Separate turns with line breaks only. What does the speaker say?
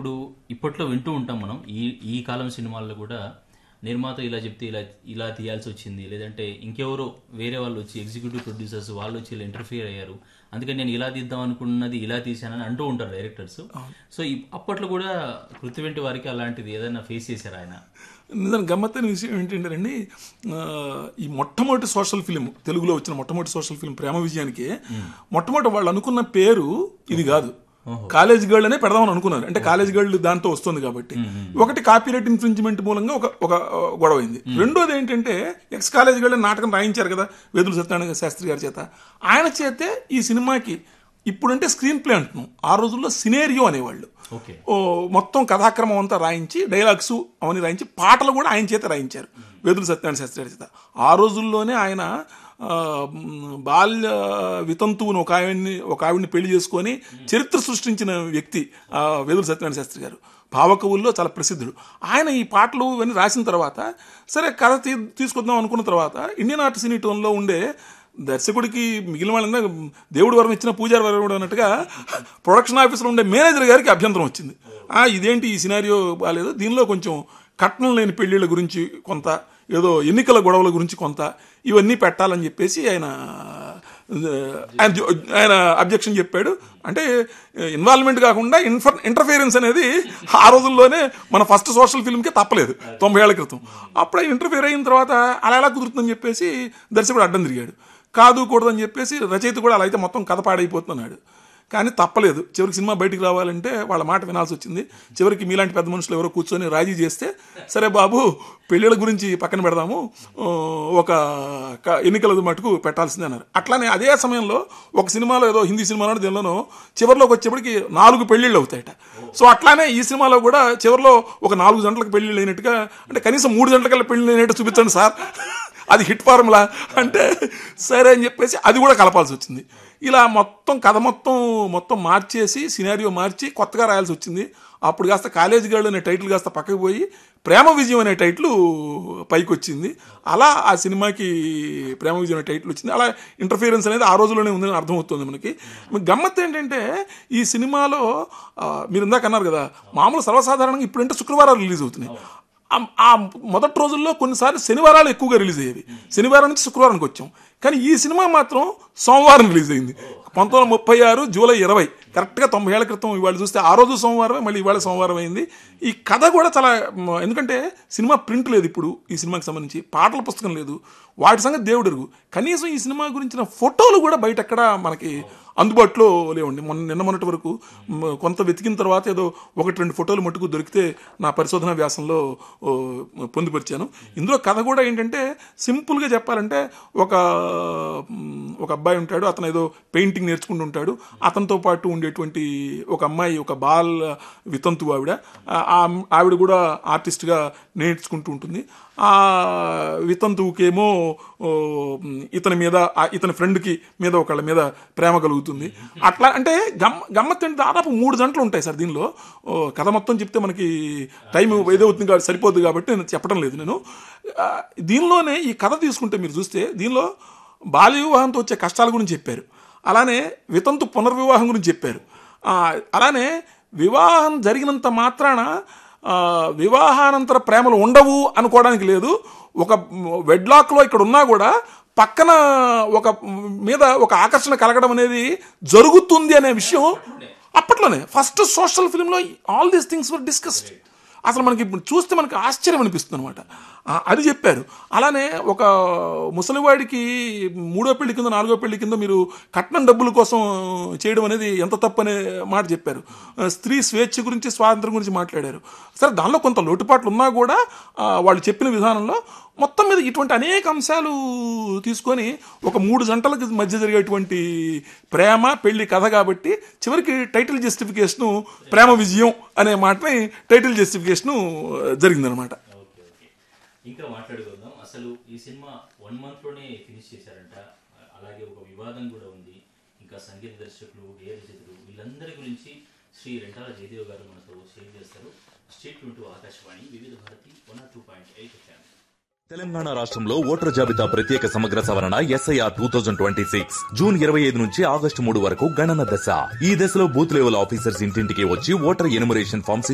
ఇప్పుడు ఇప్పట్లో వింటూ ఉంటాం మనం ఈ ఈ కాలం సినిమాల్లో కూడా నిర్మాత ఇలా చెప్తే ఇలా ఇలా తీయాల్సి వచ్చింది లేదంటే ఇంకెవరో వేరే వాళ్ళు వచ్చి ఎగ్జిక్యూటివ్ ప్రొడ్యూసర్స్ వాళ్ళు వచ్చి ఇలా ఇంటర్ఫియర్ అయ్యారు అందుకని నేను ఇలా తీద్దాం అనుకున్నది ఇలా తీశానని అంటూ ఉంటారు డైరెక్టర్స్ సో ఈ- అప్పట్లో కూడా కృతివెంటి వారికి అలాంటిది ఏదైనా ఫేస్ చేశారు ఆయన
నిజానికి గమ్మత్తైన విషయం ఏంటంటే ఆ, ఈ మొట్టమొదటి సోషల్ ఫిలిం తెలుగులో వచ్చిన మొట్టమొదటి సోషల్ ఫిలిం ప్రేమ విజయానికి మొట్టమొదటి వాళ్ళు అనుకున్న పేరు ఇది కాదు కాలేజ్ గర్ల్ అనే పెడదామని అనుకున్నారు అంటే కాలేజ్ గర్ల్ దాంతో వస్తుంది కాబట్టి ఒకటి కాపీరైట్ ఇన్ఫ్రించ్మెంట్ మూలంగా ఒక ఒక ఆ, గొడవ అయింది రెండోది ఏంటంటే ఎక్స్ కాలేజ్ గర్ల్ అని నాటకం రాయించారు కదా వేదుల సత్యనారాయణ శాస్త్రి గారి చేత ఆయన చేతే ఈ సినిమాకి ఇప్పుడంటే స్క్రీన్ ప్లే అంటున్నాం ఆ రోజుల్లో సినేరియో అనేవాళ్ళు
ఓకే
ఓ మొత్తం కథాక్రమం అంతా రాయించి డైలాగ్స్ అవన్నీ రాయించి పాటలు కూడా ఆయన చేత రాయించారు వేదుల సత్యనారాయణ శాస్త్రి గారి చేత ఆ రోజుల్లోనే ఆయన ఆ, మ్, బాల్య వితంతువును ఒక ఆవిడ్ని ఒక ఆవిడ్ని పెళ్లి చేసుకొని చరిత్ర సృష్టించిన వ్యక్తి ఆ, వేదుల సత్యనారాయణ శాస్త్రి గారు భావకవుల్లో చాలా ప్రసిద్ధుడు ఆయన ఈ పాటలు ఇవన్నీ రాసిన తర్వాత సరే కథ తీ తీసుకొద్దాం అనుకున్న తర్వాత ఇండియన్ ఆర్ట్ సినీ టోన్లో ఉండే దర్శకుడికి మిగిలిన వాళ్ళంతా దేవుడు వరం ఇచ్చిన పూజారి వరం కూడా అన్నట్టుగా ప్రొడక్షన్ ఆఫీస్లో ఉండే మేనేజర్ గారికి అభ్యంతరం వచ్చింది ఆ ఇదేంటి ఈ సినారియో బాగాలేదు దీనిలో కొంచెం కట్నం లేని పెళ్లిళ్ళ గురించి కొంత ఏదో ఎన్నికల గొడవల గురించి కొంత ఇవన్నీ పెట్టాలని చెప్పేసి ఆయన ఆయన ఆయన అబ్జెక్షన్ చెప్పాడు అంటే ఇన్వాల్వ్మెంట్ కాకుండా ఇన్ఫర్ ఇంటర్ఫియరెన్స్ అనేది ఆ రోజుల్లోనే మన ఫస్ట్ సోషల్ ఫిల్మ్కే తప్పలేదు తొంభై ఏళ్ల క్రితం అప్పుడు ఆయన ఇంటర్ఫియర్ అయిన తర్వాత అలా ఎలా కుదురుతుందని చెప్పేసి దర్శకుడు అడ్డం తిరిగాడు కాదు కూడదని చెప్పేసి రచయిత కూడా అలా అయితే మొత్తం కథ పాడైపోతున్నాడు కానీ తప్పలేదు చివరికి సినిమా బయటికి రావాలంటే వాళ్ళ మాట వినాల్సి వచ్చింది చివరికి మీలాంటి పెద్ద మనుషులు ఎవరో కూర్చొని రాజీ చేస్తే సరే బాబు పెళ్ళిళ్ళ గురించి పక్కన పెడదాము ఆ, ఒక క- ఎన్నికల మటుకు పెట్టాల్సిందే అన్నారు అట్లానే అదే సమయంలో ఒక సినిమాలో ఏదో హిందీ సినిమాలో దేనిలోనో చివరిలోకి వచ్చేప్పటికి నాలుగు పెళ్ళిళ్ళు అవుతాయట సో అట్లానే ఈ సినిమాలో కూడా చివరిలో ఒక నాలుగు గంటలకు పెళ్ళిళ్ళు అయినట్టుగా అంటే కనీసం మూడు గంటలకల్లా పెళ్ళిళ్ళు అయినట్టు చూపించండి సార్ అది హిట్ ఫార్ములా అంటే సరే అని చెప్పేసి అది కూడా కలపాల్సి వచ్చింది ఇలా మొత్తం కథ మొత్తం మొత్తం మార్చేసి సినారియో మార్చి కొత్తగా రాయాల్సి వచ్చింది అప్పుడు కాస్త కాలేజ్ గర్ల్ అనే టైటిల్ కాస్త పక్కకు పోయి ప్రేమ విజయం అనే టైటిల్ పైకి వచ్చింది అలా ఆ సినిమాకి ప్రేమ విజయం అనే టైటిల్ వచ్చింది అలా ఇంటర్ఫియరెన్స్ అనేది ఆ రోజుల్లోనే ఉందని అర్థమవుతుంది మనకి గమ్మత్ ఏంటంటే ఈ సినిమాలో ఆ, మీరు ఇందాక అన్నారు కదా మామూలు సర్వసాధారణంగా ఇప్పుడంటే శుక్రవారాలు రిలీజ్ అవుతున్నాయి ఆ- ఆ మొదటి రోజుల్లో కొన్నిసార్లు శనివారాలు ఎక్కువగా రిలీజ్ అయ్యేవి శనివారం నుంచి శుక్రవారానికి వచ్చాం కానీ ఈ సినిమా మాత్రం సోమవారం రిలీజ్ అయింది పంతొమ్మిది వందల ముప్పై ఆరు జూలై ఇరవై కరెక్ట్గా తొంభై ఏళ్ల క్రితం ఇవాళ చూస్తే ఆ రోజు సోమవారమే మళ్ళీ ఇవాళ సోమవారం అయింది ఈ కథ కూడా చాలా మ్, ఎందుకంటే సినిమా ప్రింట్ లేదు ఇప్పుడు ఈ సినిమాకి సంబంధించి పాటల పుస్తకం లేదు వాటి సంగతి దేవుడు ఎరుగు కనీసం ఈ సినిమా గురించిన ఫోటోలు కూడా బయట ఎక్కడ మనకి అందుబాటులో లేవండి మొన్న నిన్న మొన్నటి వరకు మ్, కొంత వెతికిన తర్వాత ఏదో ఒకటి రెండు ఫోటోలు మట్టుకు దొరికితే నా పరిశోధన వ్యాసంలో ఓ, పొందుపరిచాను ఇందులో కథ కూడా ఏంటంటే సింపుల్గా చెప్పాలంటే ఒక మ్, ఒక అబ్బాయి ఉంటాడు అతను ఏదో పెయింటింగ్ నేర్చుకుంటూ ఉంటాడు అతనితో పాటు ఉండేటువంటి ఒక అమ్మాయి ఒక బాల్ వితంతు ఆవిడ ఆ ఆ- ఆవిడ కూడా ఆర్టిస్ట్గా నేర్చుకుంటూ ఉంటుంది ఆ వితంతువుకేమో ఓ, ఇతని మీద ఆ ఇతని ఫ్రెండ్కి మీద ఒకళ్ళ మీద ప్రేమ కలుగుతుంది అట్లా అంటే గమ్ గమ్మత్ అంటే దాదాపు మూడు గంటలు ఉంటాయి సార్ దీనిలో ఓ, కథ మొత్తం చెప్తే మనకి టైం ఏదో అవుతుంది కాబట్టి సరిపోద్ది కాబట్టి నేను చెప్పడం లేదు నేను ఆ, దీనిలోనే ఈ కథ తీసుకుంటే మీరు చూస్తే దీనిలో బాల్య వివాహంతో వచ్చే కష్టాల గురించి చెప్పారు అలానే వితంతు పునర్వివాహం గురించి చెప్పారు ఆ, అలానే వివాహం జరిగినంత మాత్రాన ఆ, వివాహానంతర ప్రేమలు ఉండవు అనుకోవడానికి లేదు ఒక వెడ్లాక్లో ఇక్కడ ఉన్నా కూడా పక్కన ఒక మీద ఒక ఆకర్షణ కలగడం అనేది జరుగుతుంది అనే విషయం అప్పట్లోనే ఫస్ట్ సోషల్ ఫిల్మ్లో all these things were discussed అసలు మనకి ఇప్పుడు చూస్తే మనకి ఆశ్చర్యం అనిపిస్తుంది అనమాట అది చెప్పారు అలానే ఒక ముసలివాడికి మూడో పెళ్లి కింద నాలుగో పెళ్లి కింద మీరు కట్నం డబ్బుల కోసం చేయడం అనేది ఎంత తప్పు అనే మాట చెప్పారు ఆ, స్త్రీ స్వేచ్ఛ గురించి స్వాతంత్రం గురించి మాట్లాడారు సరే దానిలో కొంత లోటుపాట్లు ఉన్నా కూడా ఆ, వాళ్ళు చెప్పిన విధానంలో మొత్తం మీద ఇటువంటి అనేక అంశాలు తీసుకొని ఒక మూడు గంటలకు మధ్య జరిగేటువంటి ప్రేమ పెళ్లి కథ కాబట్టి చివరికి టైటిల్ జస్టిఫికేషను ప్రేమ విజయం అనే మాటని టైటిల్ జస్టిఫికేషను జరిగిందనమాట
ఓకే ఓకే ఇంకా మాట్లాడుకుందాం అసలు ఈ సినిమా వన్ మంత్ లోనే ఫినిష్ చేశారంట అలాగే ఒక వివాదం కూడా ఉంది ఇంకా సంగీత దర్శకులు గేయ రచయితలు వీళ్ళందరి గురించి శ్రీ రెంటాల జయదేవ్ గారు మనతో షేర్ చేస్తారు state to Akashvani Vividh Bharati one two point eight FM
Telangana రాష్ట్రంలో ఓటర్ జాబితా ప్రత్యేక సమగ్ర సవరణ SIR two thousand twenty six June ఇరవై ఐదు నుంచి ఆగస్టు మూడు వరకు గణన దశ ఈ దశలో బూత్ లెవెల్ ఆఫీసర్స్ ఇంటింటికి వచ్చి ఓటర్ ఎనుమరేషన్ ఫామ్స్